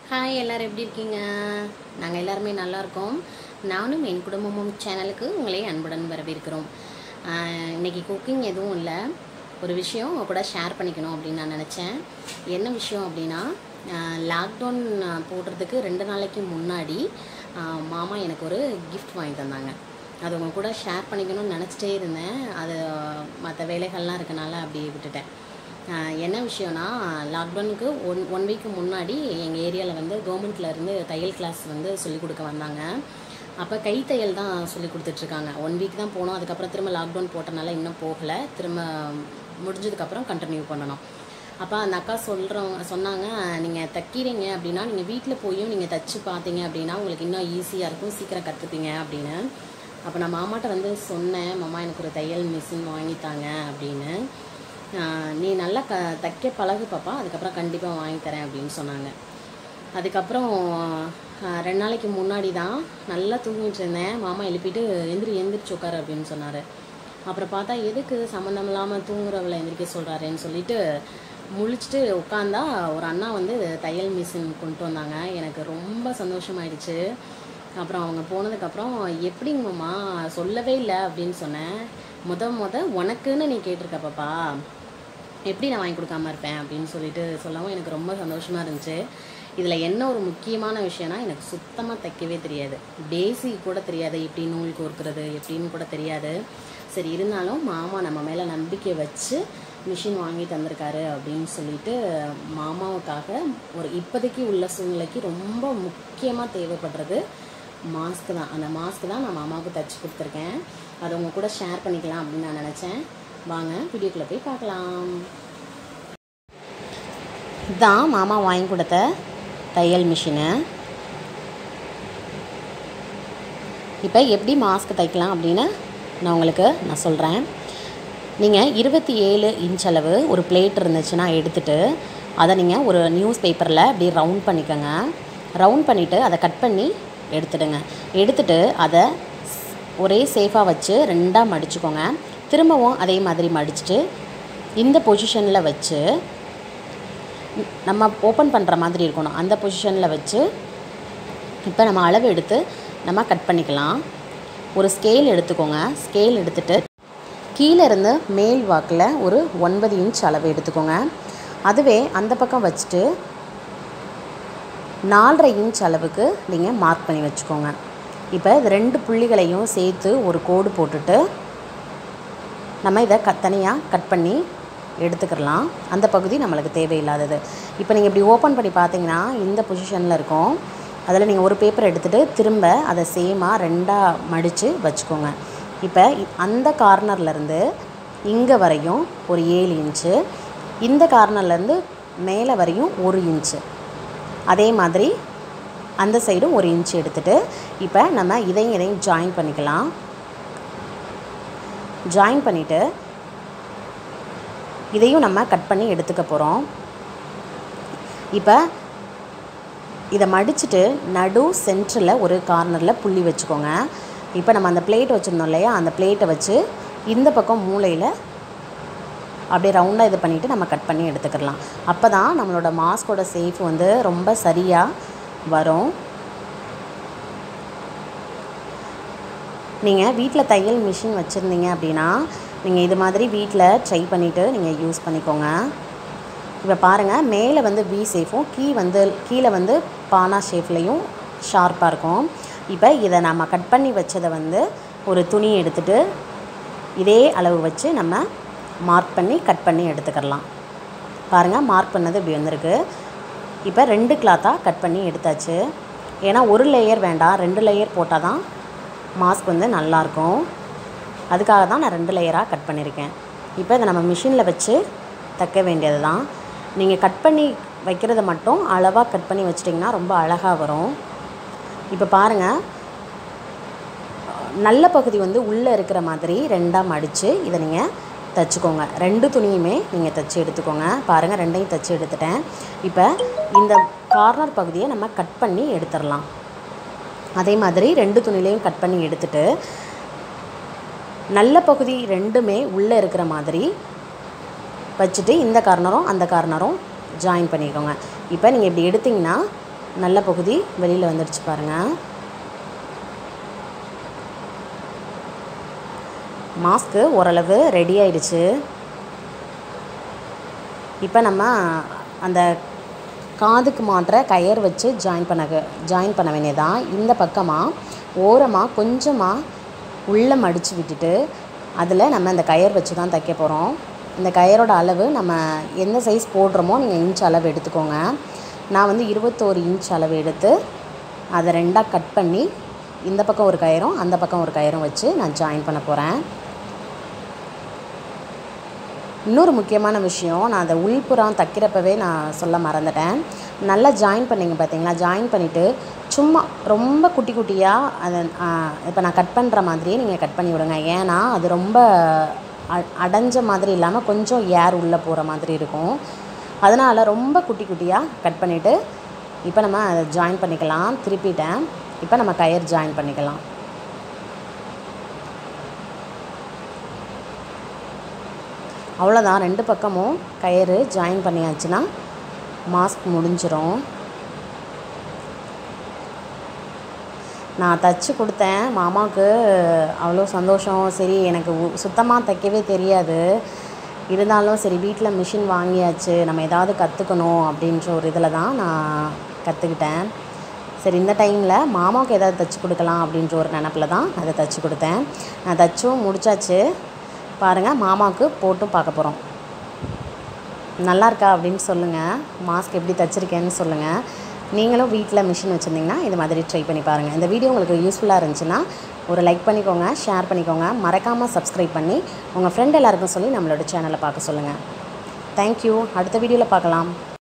hi எல்லாரும் எப்படி இருக்கீங்க நாங்கள் எல்லாருமே நல்லா இருக்கோம் நானும் என் குடும்பமும் சேனலுக்கு உங்களை அன்புடன் வரவேற்கிறோம் ஆஹ் இன்னைக்கு குக்கிங் எதுவும் இல்லை ஒரு விஷயம் உங்க கூட ஷேர் பண்ணிக்கணும் அப்படின்னு நான் நினச்சேன் என்ன விஷயம் அப்படின்னா லாக்டவுன் போடுறதுக்கு ரெண்டு நாளைக்கு முன்னாடி ஆஹ் மாமா எனக்கு ஒரு கிஃப்ட் வாங்கி தந்தாங்க அது உங்க கூட ஷேர் பண்ணிக்கணும்னு நினச்சிட்டே இருந்தேன் அது மற்ற வேலைகள்லாம் இருக்கனால அப்படியே விட்டுட்டேன் ஆஹ் என்ன விஷயம்னா லாக்டவுனுக்கு ஒன் ஒன் வீக்கு முன்னாடி எங்கள் ஏரியாவில் வந்து கவர்மெண்ட்ல இருந்து தையல் கிளாஸ் வந்து சொல்லிக் கொடுக்க வந்தாங்க அப்போ கைத்தையல் தான் சொல்லி கொடுத்துட்ருக்காங்க ஒன் வீக் தான் போனோம் அதுக்கப்புறம் திரும்ப லாக்டவுன் போட்டனால இன்னும் போகலை திரும்ப முடிஞ்சதுக்கப்புறம் கண்டினியூ பண்ணணும் அப்போ அந்த அக்கா சொல்கிறவங்க சொன்னாங்க நீங்கள் தைக்கிறீங்க அப்படின்னா நீங்கள் வீட்டில் போயும் நீங்கள் தைச்சு பார்த்தீங்க அப்படின்னா உங்களுக்கு இன்னும் ஈஸியாக இருக்கும் சீக்கிரம் கற்றுப்பீங்க அப்படின்னு அப்போ நான் மாமாட்ட வந்து சொன்னேன் மாமா எனக்கு ஒரு தையல் மிஷின் வாங்கித்தாங்க அப்படின்னு ஆஹ் நீ நல்லா க தைக்க பழகு பாப்பா அதுக்கப்புறம் கண்டிப்பாக வாங்கி தரேன் அப்படின்னு சொன்னாங்க அதுக்கப்புறம் ஆஹ் ரெண்டு நாளைக்கு முன்னாடி தான் நல்லா தூங்கிட்டு இருந்தேன் மாமா எழுப்பிட்டு எந்திரி எந்திரிச்சு உட்காரு அப்படின்னு சொன்னார் அப்புறம் பார்த்தா எதுக்கு சம்மந்தம் இல்லாமல் தூங்குறவளை எந்திரிக்க சொல்கிறாருன்னு சொல்லிட்டு முழிச்சிட்டு உட்காந்தா ஒரு அண்ணா வந்து தையல் மிஷின் கொண்டு வந்தாங்க எனக்கு ரொம்ப சந்தோஷமாயிடுச்சு அப்புறம் அவங்க போனதுக்கப்புறம் எப்படிங்கம்மா சொல்லவே இல்லை அப்படின்னு சொன்னேன் முத முத உனக்குன்னு நீ கேட்டிருக்க பாப்பா எப்படி நான் வாங்கி கொடுக்காம இருப்பேன் அப்படின்னு சொல்லிட்டு சொல்லவும் எனக்கு ரொம்ப சந்தோஷமாக இருந்துச்சு இதில் என்ன ஒரு முக்கியமான விஷயம்னா எனக்கு சுத்தமாக தைக்கவே தெரியாது பேசிக் கூட தெரியாது எப்படி நூல் கோர்க்கிறது எப்படின்னு கூட தெரியாது சரி இருந்தாலும் மாமா நம்ம மேலே நம்பிக்கை வச்சு மிஷின் வாங்கி தந்திருக்காரு அப்படின்னு சொல்லிட்டு மாமாவுக்காக ஒரு இப்போதைக்கு உள்ள சூழ்நிலைக்கு ரொம்ப முக்கியமாக தேவைப்படுறது மாஸ்க் தான் அந்த மாஸ்க் தான் நான் மாமாவுக்கு தைச்சி கொடுத்துருக்கேன் அதை உங்க கூட ஷேர் பண்ணிக்கலாம் அப்படின்னு நான் நினச்சேன் வாங்க வீடியோக்குள்ளே போய் பார்க்கலாம் இதுதான் மாமா வாங்கி கொடுத்த தையல் மிஷினு இப்போ எப்படி மாஸ்க் தைக்கலாம் அப்படின்னு நான் உங்களுக்கு நான் சொல்கிறேன் நீங்கள் இருபத்தி ஏழு இன்ச் அளவு ஒரு பிளேட் இருந்துச்சுன்னா எடுத்துட்டு அதை நீங்கள் ஒரு நியூஸ் பேப்பரில் அப்படி ரவுண்ட் பண்ணிக்கோங்க ரவுண்ட் பண்ணிவிட்டு அதை கட் பண்ணி எடுத்துடுங்க எடுத்துட்டு அதை ஸ்- ஒரே சேஃபாக வச்சு ரெண்டாக மடிச்சுக்கோங்க திரும்பவும் அதே மாதிரி மடிச்சுட்டு இந்த பொசிஷனில் வச்சு நம்ம ஓப்பன் பண்ணுற மாதிரி இருக்கணும் அந்த பொசிஷனில் வச்சு இப்போ நம்ம அளவு எடுத்து நம்ம கட் பண்ணிக்கலாம் ஒரு ஸ்கேல் எடுத்துக்கோங்க ஸ்கேல் எடுத்துட்டு கீழே இருந்து மேல் வாக்கில் ஒரு ஒன்பது இன்ச் அளவு எடுத்துக்கோங்க அதுவே அந்த பக்கம் வச்சுட்டு நாலரை இன்ச் அளவுக்கு நீங்கள் மார்க் பண்ணி வச்சுக்கோங்க இப்போ இது ரெண்டு புள்ளிகளையும் சேர்த்து ஒரு கோடு போட்டுட்டு நம்ம இதை க தனியாக கட் பண்ணி எடுத்துக்கிடலாம் அந்த பகுதி நம்மளுக்கு தேவையில்லாதது இப்போ நீங்கள் இப்படி ஓப்பன் பண்ணி பார்த்தீங்கன்னா இந்த பொசிஷனில் இருக்கும் அதில் நீங்கள் ஒரு பேப்பர் எடுத்துகிட்டு திரும்ப அதை சேமாக ரெண்டாக மடித்து வச்சுக்கோங்க இப்போ இ- அந்த கார்னர்லேருந்து இங்கே வரையும் ஒரு ஏழு இன்ச்சு இந்த கார்னர்லேருந்து மேலே வரையும் ஒரு இன்ச்சு அதே மாதிரி அந்த சைடும் ஒரு இன்ச் எடுத்துகிட்டு இப்போ நம்ம இதையும் இதையும் ஜாயின் பண்ணிக்கலாம் ஜாயின் பண்ணிவிட்டு இதையும் நம்ம கட் பண்ணி எடுத்துக்க போகிறோம் இப்போ இதை மடிச்சுட்டு நடு சென்டரில் ஒரு கார்னரில் புள்ளி வச்சுக்கோங்க இப்போ நம்ம அந்த பிளேட் வச்சுருந்தோம் இல்லையா அந்த பிளேட்டை வச்சு இந்த பக்கம் மூலையில் அப்படியே ரவுண்டாக இது பண்ணிவிட்டு நம்ம கட் பண்ணி எடுத்துக்கிடலாம் அப்போ தான் நம்மளோட மாஸ்கோட சேஃப் வந்து ரொம்ப சரியாக வரும் நீங்கள் வீட்டில் தையல் மிஷின் வச்சுருந்தீங்க அப்படின்னா நீங்கள் இது மாதிரி வீட்டில் ட்ரை பண்ணிவிட்டு நீங்கள் யூஸ் பண்ணிக்கோங்க இப்போ பாருங்கள் மேலே வந்து வி சேஃபும் கீ வந்து கீழே வந்து பானா ஷேப்லேயும் ஷார்ப்பாக இருக்கும் இப்போ இதை நம்ம கட் பண்ணி வச்சதை வந்து ஒரு துணி எடுத்துட்டு இதே அளவு வச்சு நம்ம மார்க் பண்ணி கட் பண்ணி எடுத்துக்கிடலாம் பாருங்கள் மார்க் பண்ணது இப்படி வந்திருக்கு இப்போ ரெண்டு கிளாத்தாக கட் பண்ணி எடுத்தாச்சு ஏன்னா ஒரு லேயர் வேண்டாம் ரெண்டு லேயர் போட்டால் தான் மாஸ்க் வந்து நல்லாயிருக்கும் அதுக்காக தான் நான் ரெண்டு லேயராக கட் பண்ணியிருக்கேன் இப்போ இதை நம்ம மிஷினில் வச்சு தைக்க வேண்டியது தான் நீங்கள் கட் பண்ணி வைக்கிறத மட்டும் அளவாக கட் பண்ணி வச்சிட்டிங்கன்னா ரொம்ப அழகாக வரும் இப்போ பாருங்கள் நல்ல பகுதி வந்து உள்ளே இருக்கிற மாதிரி ரெண்டாக மடித்து இதை நீங்கள் தைச்சிக்கோங்க ரெண்டு துணியுமே நீங்கள் தைச்சி எடுத்துக்கோங்க பாருங்கள் ரெண்டையும் தைச்சி எடுத்துட்டேன் இப்போ இந்த கார்னர் பகுதியை நம்ம கட் பண்ணி எடுத்துடலாம் அதே மாதிரி ரெண்டு துணிலையும் கட் பண்ணி எடுத்துட்டு நல்ல பகுதி ரெண்டுமே உள்ளே இருக்கிற மாதிரி வச்சுட்டு இந்த கார்னரும் அந்த கார்னரும் ஜாயின் பண்ணிக்கோங்க இப்போ நீங்கள் இப்படி எடுத்திங்கன்னா நல்ல பகுதி வெளியில் வந்துடுச்சு பாருங்கள் மாஸ்க்கு ஓரளவு ரெடி ஆயிடுச்சு இப்போ நம்ம அந்த காதுக்கு மாட்டுற கயர் வச்சு ஜாயின் பண்ண ஜாயின் பண்ண வேண்டியதான் இந்த பக்கமாக ஓரமாக கொஞ்சமாக உள்ளே மடித்து விட்டுட்டு அதில் நம்ம இந்த கயர் வச்சு தான் தைக்க போகிறோம் இந்த கயரோட அளவு நம்ம எந்த சைஸ் போடுறோமோ நீங்கள் இன்ச் அளவு எடுத்துக்கோங்க நான் வந்து இருபத்தோரு இன்ச் அளவு எடுத்து அதை ரெண்டாக கட் பண்ணி இந்த பக்கம் ஒரு கயிறும் அந்த பக்கம் ஒரு கயிறும் வச்சு நான் ஜாயின் பண்ண போகிறேன் இன்னொரு முக்கியமான விஷயம் நான் அதை உள்புறம் தைக்கிறப்பவே நான் சொல்ல மறந்துட்டேன் நல்லா ஜாயின் பண்ணிங்க பார்த்தீங்களா ஜாயின் பண்ணிவிட்டு சும்மா ரொம்ப குட்டி குட்டியாக அதை இப்போ நான் கட் பண்ணுற மாதிரியே நீங்கள் கட் பண்ணி விடுங்க ஏன்னா அது ரொம்ப அ- அடைஞ்ச மாதிரி இல்லாமல் கொஞ்சம் ஏர் உள்ளே போகிற மாதிரி இருக்கும் அதனால் ரொம்ப குட்டி குட்டியாக கட் பண்ணிவிட்டு இப்போ நம்ம அதை ஜாயின் பண்ணிக்கலாம் திருப்பிட்டேன் இப்போ நம்ம கயர் ஜாயின் பண்ணிக்கலாம் அவ்வளோதான் ரெண்டு பக்கமும் கயிறு ஜாயின் பண்ணியாச்சுன்னா மாஸ்க் முடிஞ்சிரும் நான் தச்சு கொடுத்தேன் மாமாவுக்கு அவ்வளோ சந்தோஷம் சரி எனக்கு சுத்தமாக தைக்கவே தெரியாது இருந்தாலும் சரி வீட்டில் மிஷின் வாங்கியாச்சு நம்ம ஏதாவது கற்றுக்கணும் அப்படின்ற ஒரு இதில் தான் நான் கற்றுக்கிட்டேன் சரி இந்த டைமில் மாமாவுக்கு ஏதாவது தைச்சி கொடுக்கலாம் அப்படின்ற ஒரு நினப்பில் தான் அதை தைச்சி கொடுத்தேன் நான் தச்சும் முடிச்சாச்சு பாருங்கள் மாமாவுக்கு போட்டும் பார்க்க போகிறோம் நல்லா இருக்கா அப்படின்னு சொல்லுங்கள் மாஸ்க் எப்படி தைச்சிருக்கேன்னு சொல்லுங்கள் நீங்களும் வீட்டில் மிஷின் வச்சுருந்தீங்கன்னா இது மாதிரி ட்ரை பண்ணி பாருங்கள் இந்த வீடியோ உங்களுக்கு யூஸ்ஃபுல்லாக இருந்துச்சுன்னா ஒரு லைக் பண்ணிக்கோங்க ஷேர் பண்ணிக்கோங்க மறக்காமல் சப்ஸ்கிரைப் பண்ணி உங்கள் ஃப்ரெண்ட் எல்லாருக்கும் சொல்லி நம்மளோட சேனலை பார்க்க சொல்லுங்கள் தேங்க்யூ அடுத்த வீடியோவில் பார்க்கலாம்